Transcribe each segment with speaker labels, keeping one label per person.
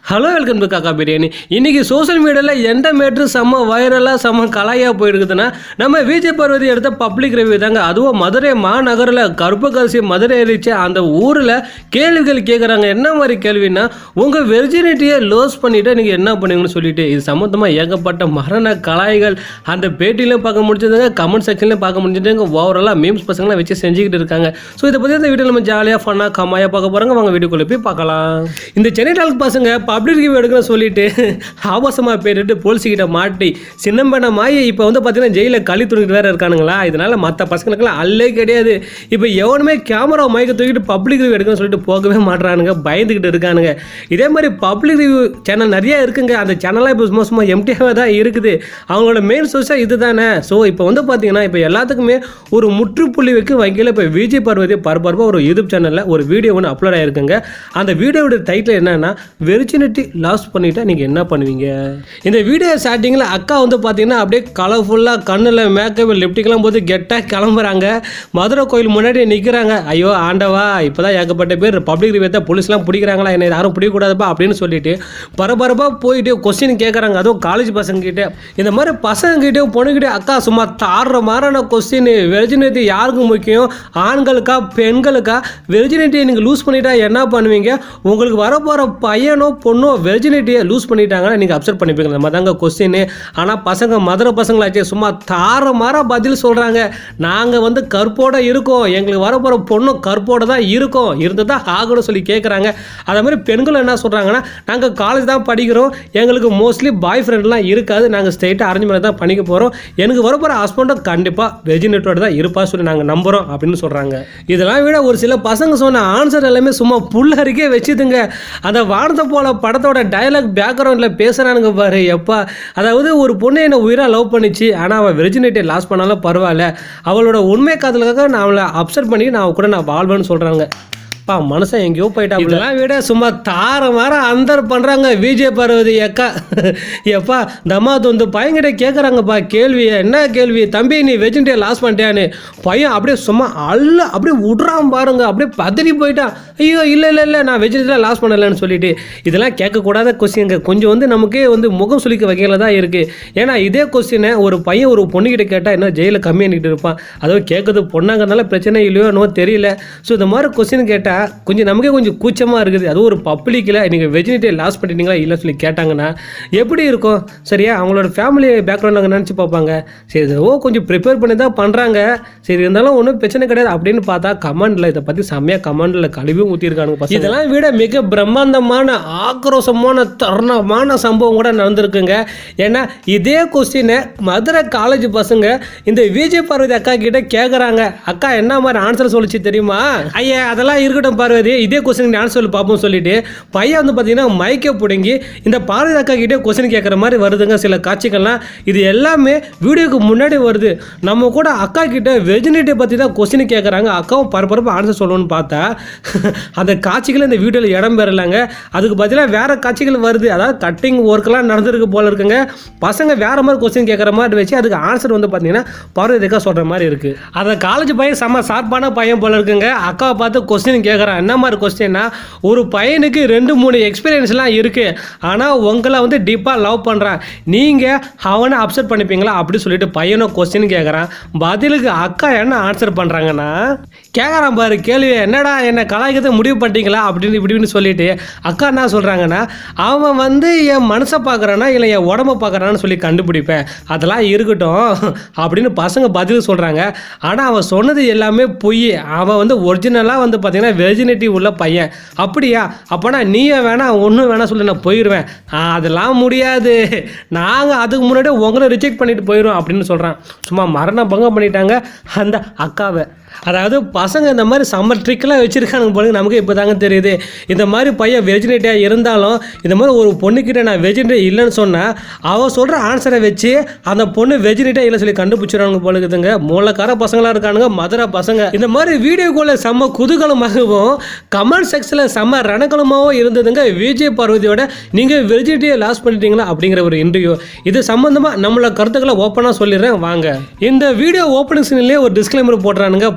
Speaker 1: Hello welcome to காக்கா பிரியாணி இன்னைக்கு social மீடியாவில் எந்த மேட்ரு செம்ம வைரலாக செம்ம கலாயாக போயிருக்குதுன்னா நம்ம விஜய் பார்வதி எடுத்த பப்ளிக் ரிவ்யூ தாங்க அதுவும் மதுரை மாநகரில் கருப்பகரிசி மதுரை எரிச்ச அந்த ஊரில் கேள்விகள் கேட்குறாங்க என்ன மாதிரி கேள்வின்னா உங்கள் வெர்ஜினிட்டியை லோஸ் பண்ணிவிட்டு நீங்கள் என்ன பண்ணுவீங்கன்னு சொல்லிட்டு இது சம்மந்தமாக ஏகப்பட்ட மரண கலாய்கள் அந்த பேட்டிலையும் பார்க்க முடிஞ்சதுங்க கமெண்ட் செக்ஷன்லையும் பார்க்க முடிஞ்சதுங்க ஓவராலாக மீம்ஸ் பசங்களாம் வச்சு செஞ்சுக்கிட்டு இருக்காங்க ஸோ இதை பற்றி இந்த வீடியோ நம்ம ஜாலியாக ஃபன்னாக கம்மாயாக பார்க்க போகிறாங்க வாங்க வீடியோக்குள்ளே போய் பார்க்கலாம் இந்த சென்னை டால்க் பசங்க பப்ளிக் ரிவ்யூ எடுக்கணும்னு சொல்லிட்டு ஆபாசமாக பேரிட்டு போலீஸ்கிட்ட மாட்டி சின்னம்பன மாயி இப்போ வந்து பார்த்தீங்கன்னா ஜெயிலில் களி தூக்கிட்டு வேற இருக்கானுங்களா இதனால மற்ற பசங்களுக்கெல்லாம் அல்லே கிடையாது இப்போ எவனுமே கேமரா மைக்கை தூக்கிட்டு பப்ளிக் ரிவ்யூ எடுக்கணும்னு சொல்லிட்டு போகவே மாட்றானுங்க பயந்துக்கிட்டு இருக்கானுங்க இதே மாதிரி பப்ளிக் ரிவ்யூ சேனல் நிறைய இருக்குங்க அந்த சேனலாக இப்போ சும்மா சும்மா எம்டியாக தான் இருக்குது அவங்களோட மெயின் சோர்ஸாக இது தானே ஸோ இப்போ வந்து பார்த்தீங்கன்னா இப்போ எல்லாத்துக்குமே ஒரு முற்றுப்புள்ளி வைக்க வகையில் இப்போ விஜய் பார்வதி பரபரப்பாக ஒரு யூடியூப் சேனலில் ஒரு வீடியோ ஒன்று அப்லோட் ஆயிருக்குங்க அந்த வீடியோவோட டைட்டில் என்னன்னா வெர்ஜினிட்டி லாஸ் பண்ணிட்டா நீங்கள் என்ன பண்ணுவீங்க இந்த வீடியோ ஸ்டார்டிங்கில் அக்கா வந்து பார்த்தீங்கன்னா அப்படியே கலர்ஃபுல்லாக கண்ணில் மேக்கப் லிப்டிக்கெல்லாம் போட்டு கெட்டாக கிளம்புறாங்க மதுரை கோயில் முன்னாடி நிற்கிறாங்க ஐயோ ஆண்டவா இப்போ தான் ஏகப்பட்ட பேர் பப்ளிக் ரிவ்யூ போலீஸ்லாம் பிடிக்கிறாங்களா என்னை யாரும் பிடிக்கக்கூடாதுப்பா அப்படின்னு சொல்லிட்டு பரபரப்பாக போயிட்டு கொஸ்டின் கேட்குறாங்க அதுவும் காலேஜ் பசங்ககிட்ட இந்த மாதிரி பசங்ககிட்ட பொண்ணுகிட்ட அக்கா சும்மா தாடுற மாதிரியான கொஸ்டின் வெர்ஜினிட்டி யாருக்கு முக்கியம் ஆண்களுக்கா பெண்களுக்கா வெர்ஜினிட்டியை நீங்கள் லூஸ் பண்ணிட்டா என்ன பண்ணுவீங்க உங்களுக்கு வரப்போகிற பையனோ பொண்ணோ வெர்ஜினிட்டியை லூஸ் பண்ணிட்டாங்கன்னா நீங்கள் அப்செட் பண்ணிப்பீங்க இந்த மாதிரி தாங்க கொஸ்டின் ஆனால் பசங்க மதுரை பசங்களாச்சே சும்மா தார மாற பதில் சொல்கிறாங்க நாங்கள் வந்து கற்போட இருக்கோம் எங்களுக்கு வரப்போகிற பொண்ணும் கற்போட தான் இருக்கோம் இருந்து தான் ஆகணும்னு சொல்லி கேட்குறாங்க அதே மாதிரி பெண்கள் என்ன சொல்கிறாங்கன்னா நாங்கள் காலேஜ் தான் படிக்கிறோம் எங்களுக்கு மோஸ்ட்லி பாய் ஃப்ரெண்ட்லாம் இருக்காது நாங்கள் ஸ்ட்ரெயிட்டாக அரேஞ்ச் பண்ணி தான் பண்ணிக்க போகிறோம் எனக்கு வரப்போகிற ஹஸ்பண்டும் கண்டிப்பாக வெஜினேட்டோட தான் இருப்பா சொல்லி நாங்கள் நம்புகிறோம் அப்படின்னு சொல்கிறாங்க இதெல்லாம் விட ஒரு சில பசங்க சொன்ன ஆன்சர் எல்லாமே சும்மா புல்லரிக்கே வச்சுதுங்க அந்த வானத்தை போல படத்தோட டயலாக் பேக்ரவுண்டில் பேசுகிறானுங்க பாரு எப்பா அதாவது ஒரு பொண்ணு என்னை உயிராக லவ் பண்ணிச்சு ஆனால் அவள் வெர்ஜினிட்டியை லாஸ் பண்ணாலும் பரவாயில்ல அவளோட உண்மை காதலுக்காக நான் அவளை அப்செட் பண்ணி நான் அவ கூட நான் வாழ்வேன்னு சொல்கிறாங்க பா மனுஷன் எங்கேயோ போயிட்டா இதெல்லாம் விட சும்மா தார மாற அந்தர் பண்ணுறாங்க விஜய் பார்வதி அக்கா எப்பா தம்மா தொந்து பையன்கிட்ட கேட்குறாங்கப்பா கேள்வி என்ன கேள்வி தம்பி நீ வெஜினிட்டியை லாஸ் பண்ணிட்டியான்னு பையன் அப்படியே சும்மா அல்ல அப்படியே விட்றான் பாருங்க அப்படியே பதறி போயிட்டான் ஐயோ இல்லை இல்லை இல்லை நான் வெஜினிட்டியில் லாஸ் பண்ணலைன்னு சொல்லிட்டு இதெல்லாம் கேட்கக்கூடாத கொஸ்டின்ங்க கொஞ்சம் வந்து நமக்கே வந்து முகம் சுளிக்க வகையில் தான் இருக்குது ஏன்னா இதே கொஸ்டினை ஒரு பையன் ஒரு பொண்ணுக்கிட்ட கேட்டால் என்ன ஜெயிலில் கம்மி பண்ணிட்டு இருப்பான் அதுவும் கேட்குறது பொண்ணாங்கிறதுனால பிரச்சனை இல்லையோ என்னவோ தெரியல ஸோ இந்த மாதிரி கொஸ்டின் கேட்டால் கொஞ்சம் நமக்கே கொஞ்சம் கூச்சமாக இருக்குது அதுவும் ஒரு பப்ளிக்கில் நீங்கள் வெஜினிட்டியை லாஸ் பண்ணிட்டீங்களா இல்லை சொல்லி கேட்டாங்கன்னா எப்படி இருக்கும் சரியா அவங்களோட ஃபேமிலி பேக்ரவுண்ட் அங்கே நினச்சி பார்ப்பாங்க சரி இது ஓ கொஞ்சம் ப்ரிப்பேர் பண்ணி தான் பண்ணுறாங்க சரி இருந்தாலும் ஒன்றும் பிரச்சனை கிடையாது அப்படின்னு பார்த்தா கமெண்டில் இதை பற்றி செம்மையாக கமெண்டில் கழிவும் ஊற்றிருக்கானுங்க பசங்க. இதெல்லாம் விட மிக பிரம்மாண்டமான ஆக்ரோஷமான தருணமான சம்பவம் கூட நடந்திருக்குங்க ஏன்னா இதே கொஸ்டினை மதுரை காலேஜ் பசங்க இந்த விஜய் பார்வதி அக்கா கிட்ட கேட்குறாங்க அக்கா என்ன மாதிரி ஆன்சர் சொல்லிச்சு தெரியுமா ஐயா அதெல்லாம் இருக்கட்டும் பார்வதி இதே கொஸ்டின் ஆன்சர் சொல்லி பார்ப்போம் சொல்லிட்டு பையன் வந்து பார்த்தீங்கன்னா மைக்கை பிடுங்கி இந்த பார்வதி அக்கா கிட்டே கொஸ்டின் கேட்குற மாதிரி வருதுங்க சில காட்சிகள்லாம் இது எல்லாமே வீடியோக்கு முன்னாடி வருது நம்ம கூட அக்கா கிட்ட வெஜினிட்டியை பற்றி தான் கொஸ்டின் கேட்குறாங்க அக்காவும் பரபரப்பு ஆன்சர் சொல்லணும்னு பார்த்தா அந்த காட்சிகள் இந்த வீடியோவில் இடம் பெறலைங்க அதுக்கு பதிலாக வேற காட்சிகள் வருது அதாவது கட்டிங் ஒர்க்லாம் நடந்திருக்கு போல இருக்குங்க பசங்க வேற மாதிரி கொஸ்டின் கேட்குற மாதிரி வச்சு அதுக்கு ஆன்சர் வந்து பார்த்தீங்கன்னா பார்வதி அக்கா சொல்கிற மாதிரி இருக்கு அந்த காலேஜ் பையன் செம்ம ஷார்ப்பான பையன் போல இருக்குங்க அக்காவை பார்த்து கொஸ்டின் கேட்குறான் என்ன மாதிரி கொஸ்டின்னா ஒரு பையனுக்கு ரெண்டு மூணு எக்ஸ்பீரியன்ஸ்லாம் இருக்கு ஆனால் உங்களை வந்து டீப்பாக லவ் பண்ணுறான் நீங்கள் அவனை அப்செட் பண்ணிப்பீங்களா அப்படி சொல்லிட்டு பையனை கொஸ்டின் கேட்குறான் பதிலுக்கு அக்கா என்ன ஆன்சர் பண்ணுறாங்கன்னா கேட்குறான் பாரு கேள்வி என்னடா என்ன கலாய்க்கிறத முடிவு பண்ணிட்டீங்களா அப்படின்னு இப்படின்னு சொல்லிட்டு அக்கா என்ன சொல்கிறாங்கன்னா அவன் வந்து என் மனசை பார்க்குறானா இல்லை என் உடம்ப பார்க்குறான்னு சொல்லி கண்டுபிடிப்பேன் அதெல்லாம் இருக்கட்டும் அப்படின்னு பசங்க பதில் சொல்கிறாங்க ஆனால் அவன் சொன்னது எல்லாமே பொய் அவன் வந்து ஒரிஜினலாக வந்து பார்த்தீங்கன்னா வெர்ஜினிட்டி உள்ள பையன் அப்படியா அப்போனா நீயே வேணாம் ஒன்றும் வேணாம் சொல்லி நான் போயிடுவேன் "ஆ, அதெல்லாம் முடியாது நாங்கள் அதுக்கு முன்னாடி உங்களை ரிஜெக்ட் பண்ணிட்டு போயிடுவோம் அப்படின்னு சொல்கிறான் சும்மா மரண பங்கம் பண்ணிட்டாங்க அந்த அக்காவை அதாவது பசங்க இந்த மாதிரி சம்மர் ட்ரிக்கெலாம் வச்சுருக்கானுங்க போல நமக்கு இப்போ தாங்க தெரியுது இந்த மாதிரி பையன் வெஜினேட்டியாக இருந்தாலும் இந்த மாதிரி ஒரு பொண்ணுக்கிட்ட நான் வெஜினேட் இல்லைன்னு சொன்னால் அவள் சொல்கிற ஆன்சரை வச்சு அந்த பொண்ணு வெஜினேட்டாக இல்லை சொல்லி கண்டுபிடிச்சிடுறாங்க போல இருக்குதுங்க மூலக்கார பசங்களாக இருக்கானுங்க மதுரை பசங்க இந்த மாதிரி வீடியோக்குள்ளே செம்ம குதூகலமாகவும் கமெண்ட் செக்ஷனில் செம்ம ரணகலமாகவும் இருந்ததுங்க விஜய் பார்வதியோட நீங்கள் வெஜினிட்டியை லாஸ் பண்ணிட்டீங்களா அப்படிங்கிற ஒரு இன்டர்வியூ இது சம்மந்தமாக நம்மளோட கருத்துக்களை ஓப்பனாக சொல்லிடுறேன் வாங்க இந்த வீடியோ ஓப்பனிங் சீன்லேயே ஒரு டிஸ்க்ளைமர் போடுறானுங்க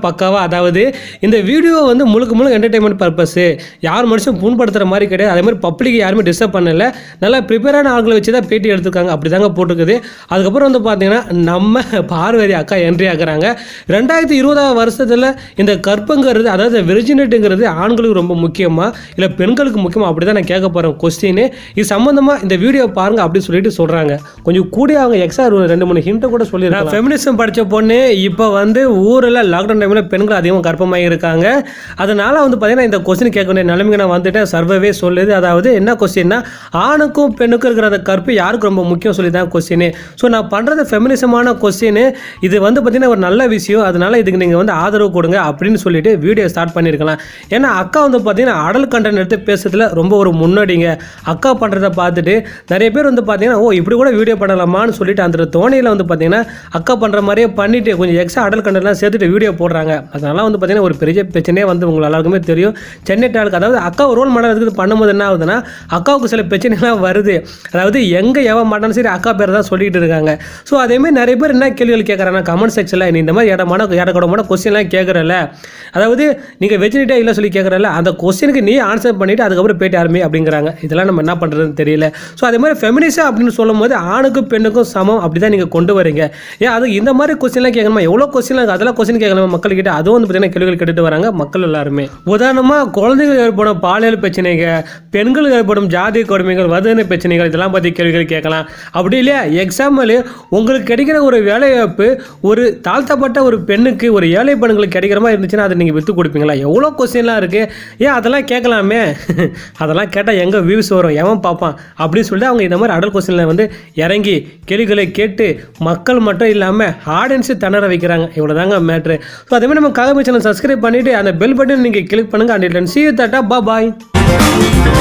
Speaker 1: பக்காவா அதாவது இந்த வீடியோ வந்து முழுக்க முழுக்க என்டர்டைன்மெண்ட் பர்பஸ் யார் மனுஷன் புண்படுத்துகிற மாதிரி கிடையாது அதே மாதிரி பப்ளிக் யாருமே டிஸ்டர்ப் பண்ணல நல்லா ப்ரிப்பேரான ஆட்களை வச்சு தான் பேட்டி எடுத்திருக்காங்க அப்படி தாங்க போட்டிருக்குது அதுக்கப்புறம் வந்து பார்த்தீங்கன்னா நம்ம பார்வதி அக்கா என்ட்ரி ஆகுறாங்க ரெண்டாயிரத்தி இருபதாம் வருஷத்தில் இந்த கற்பங்கிறது அதாவது விர்ஜினிட்டிங்கிறது ஆண்களுக்கு ரொம்ப முக்கியமா இல்லை பெண்களுக்கு முக்கியமா அப்படி தான் நான் கேட்க போகிறேன் கொஸ்டின் இது சம்மந்தமாக இந்த வீடியோ பாருங்க அப்படின்னு சொல்லிட்டு சொல்கிறாங்க கொஞ்சம் கூட அவங்க எக்ஸ்ட்ரா ஒரு ரெண்டு மூணு ஹிண்ட்டை கூட சொல்லியிருக்காங்க ஃபெமினிசம் படித்த பொண்ணு இப்போ வந்து ஊரில் லாக்டவுன் டைமில் பெண்கள் அதிகமாக கர்ப்பமாகி இருக்காங்க அதனால வந்து பார்த்தீங்கன்னா இந்த கொஸ்டின் கேட்க வேண்டிய நிலைமைக்கு நான் வந்துட்டேன் சர்வவே சொல்லுது அதாவது என்ன கொஸ்டின்னா ஆணுக்கும் பெண்ணுக்கும் இருக்கிற அந்த கற்பு யாருக்கு ரொம்ப முக்கியம் சொல்லி தான் கொஸ்டின் ஸோ நான் பண்ணுறது ஃபெமினிசமான கொஸ்டின் இது வந்து பார்த்தீங்கன்னா ஒரு நல்ல விஷயம் அதனால இதுக்கு நீங்கள் வந்து ஆதரவு கொடுங்க அப்படின்னு சொல்லிட்டு வீடியோ ஸ்டார்ட் பண்ணியிருக்கலாம் ஏன்னா அக்கா வந்து பார்த்தீங்கன்னா அடல் கண்டென்ட் எடுத்து பேசுறதுல ரொம்ப ஒரு முன்னாடிங்க அக்கா பண்ணுறத பார்த்துட்டு நிறைய பேர் வந்து பார்த்தீங்கன்னா ஓ இப்படி கூட வீடியோ பண்ணலாமான்னு சொல்லிட்டு அந்த தோணியில் வந்து பார்த்தீங்கன்னா அக்கா பண்ணுற மாதிரியே பண்ணிட்டு கொஞ்சம் எக்ஸ்ட்ரா அடல் கண்டென்ட்லாம் சேர்த்துட்டு வீடியோ போடுறாங்க அதனால வந்து பார்த்தீங்கன்னா ஒரு பெரிய பிரச்சனையே வந்து உங்களுக்கு எல்லாருக்குமே தெரியும் சென்னை டாலுக்கு அதாவது அக்கா ரோல் மாடல் இருக்குது பண்ணும்போது என்ன ஆகுதுன்னா அக்காவுக்கு சில பிரச்சனைலாம் வருது அதாவது எங்கே எவன் மாட்டாலும் சரி அக்கா பேர் தான் சொல்லிட்டு இருக்காங்க ஸோ அதேமாதிரி நிறைய பேர் என்ன கேள்விகள் கேட்குறாங்க கமெண்ட் செக்ஷனில் நீ இந்த மாதிரி இடமான இடக்கூடமான கொஸ்டின்லாம் கேட்குறல அதாவது நீங்கள் வெஜினிட்டா இல்லை சொல்லி கேட்குறல அந்த கொஸ்டினுக்கு நீ ஆன்சர் பண்ணிவிட்டு அதுக்கப்புறம் போயிட்டு ஆரம்பி அப்படிங்கிறாங்க இதெல்லாம் நம்ம என்ன பண்ணுறதுன்னு தெரியல ஸோ அதே மாதிரி ஃபெமினிசா அப்படின்னு சொல்லும்போது ஆணுக்கும் பெண்ணுக்கும் சமம் அப்படி தான் நீங்கள் கொண்டு வரீங்க ஏன் அது இந்த மாதிரி கொஸ்டின்லாம் கேட்கணுமா எவ்வளோ கொஸ்டின்லாம் அதெல்லாம் கொஸ்டின் கேட்கலாமா மக்கள்கிட்ட அதுவும் வந்து பார்த்தீங்கன்னா கேள்விகள் கேட்டுட்டு வராங்க மக்கள் எல்லாருமே உதாரணமாக குழந்தைகள் ஏற்படும் பாலியல் பிரச்சனைகள் பெண்களுக்கு ஏற்படும் ஜாதி கொடுமைகள் வதன பிரச்சனைகள் இதெல்லாம் பற்றி கேள்விகள் கேட்கலாம் அப்படி இல்லையா எக்ஸாம்பிள் உங்களுக்கு கிடைக்கிற ஒரு வேலைவாய்ப்பு ஒரு தாழ்த்தப்பட்ட ஒரு பெண்ணுக்கு ஒரு ஏழை பெண்களுக்கு கிடைக்கிற மாதிரி இருந்துச்சுன்னா அதை நீங்கள் விற்று கொடுப்பீங்களா எவ்வளோ கொஸ்டின்லாம் இருக்குது ஏன் அதெல்லாம் கேட்கலாமே அதெல்லாம் கேட்டால் எங்கே வியூஸ் வரும் எவன் பார்ப்பான் அப்படின்னு சொல்லிட்டு அவங்க இந்த மாதிரி அடல் கொஸ்டினில் வந்து இறங்கி கேள்விகளை கேட்டு மக்கள் மட்டும் இல்லாமல் ஆடியன்ஸு திணற வைக்கிறாங்க இவ்வளோ தாங்க மேட்ரு ஸோ அதே மாதிரி நம்ம கதமை சேனல் சப்ஸ்கிரைப் பண்ணிவிட்டு அந்த பெல் பட்டன் நீங்கள் கிளிக் பண்ணுங்கள் அண்ட் சி தட்டா பா பாய்